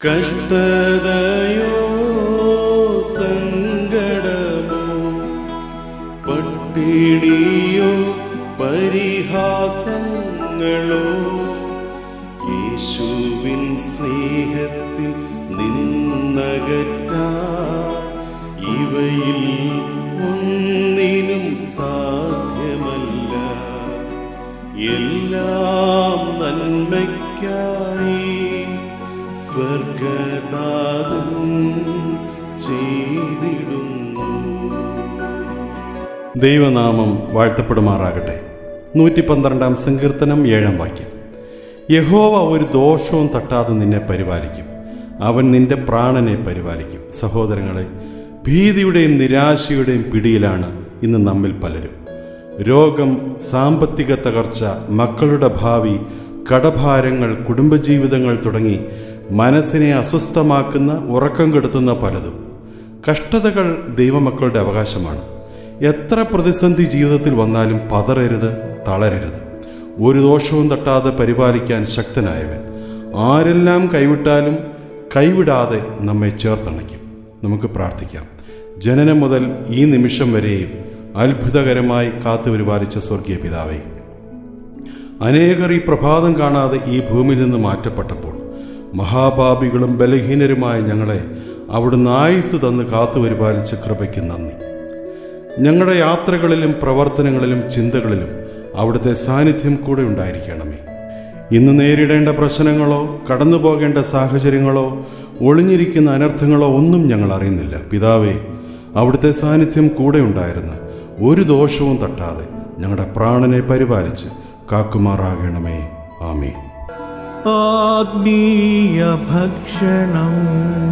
കഷ്ടതയോ സങ്കടമോ പട്ടിണിയോ പരിഹാസങ്ങളോ യേശുവിൻ സ്നേഹത്തിൽ നിന്നകറ്റ ഇവയിൽ ഒന്നിനും സാധ്യമല്ല എല്ലാം നന്മയ്ക്കായി സ്വർഗദാതം ചെയ്തിടുന്നു ദൈവനാമം വാഴ്ത്തപ്പെടുമാറാകട്ടെ നൂറ്റി പന്ത്രണ്ടാം സങ്കീർത്തനം ഏഴാം വാക്യം യഹോവ ഒരു ദോഷവും തട്ടാതെ നിന്നെ പരിപാലിക്കും അവൻ നിന്റെ പ്രാണനെ പരിപാലിക്കും സഹോദരങ്ങളെ ഭീതിയുടെയും നിരാശയുടെയും പിടിയിലാണ് ഇന്ന് നമ്മിൽ പലരും രോഗം സാമ്പത്തിക തകർച്ച മക്കളുടെ ഭാവി കടഭാരങ്ങൾ കുടുംബജീവിതങ്ങൾ തുടങ്ങി മനസ്സിനെ അസ്വസ്ഥമാക്കുന്ന ഉറക്കം കെടുത്തുന്ന പലതും കഷ്ടതകൾ ദൈവമക്കളുടെ അവകാശമാണ് എത്ര പ്രതിസന്ധി ജീവിതത്തിൽ വന്നാലും പതറരുത് തളരരുത് ഒരു ദോഷവും തട്ടാതെ പരിപാലിക്കാൻ ശക്തനായവൻ ആരെല്ലാം കൈവിട്ടാലും കൈവിടാതെ നമ്മെ ചേർത്തണയ്ക്കും നമുക്ക് പ്രാർത്ഥിക്കാം ജനനം മുതൽ ഈ നിമിഷം വരെയും അത്ഭുതകരമായി കാത്തു പരിപാലിച്ച സ്വർഗീയ പിതാവേ അനേകർ ഈ പ്രഭാതം കാണാതെ ഈ ഭൂമിയിൽ നിന്ന് മാറ്റപ്പെട്ടപ്പോൾ മഹാപാപികളും ബലഹീനരുമായ ഞങ്ങളെ അവിടുന്ന് ആയുസ് തന്ന് കാത്തു പരിപാലിച്ച കൃപയ്ക്ക് നന്ദി ഞങ്ങളുടെ യാത്രകളിലും പ്രവർത്തനങ്ങളിലും ചിന്തകളിലും അവിടുത്തെ സാന്നിധ്യം കൂടെ ഉണ്ടായിരിക്കണമേ ഇന്ന് നേരിടേണ്ട പ്രശ്നങ്ങളോ കടന്നു പോകേണ്ട സാഹചര്യങ്ങളോ ഒളിഞ്ഞിരിക്കുന്ന അനർത്ഥങ്ങളോ ഒന്നും ഞങ്ങൾ അറിയുന്നില്ല പിതാവേ അവിടുത്തെ സാന്നിധ്യം കൂടെ ഉണ്ടായിരുന്ന ഒരു ദോഷവും തട്ടാതെ ഞങ്ങളുടെ പ്രാണനെ പരിപാലിച്ച് കാക്കുമാറാകണമേ ആമേ ആത്മീയ ഭക്ഷണം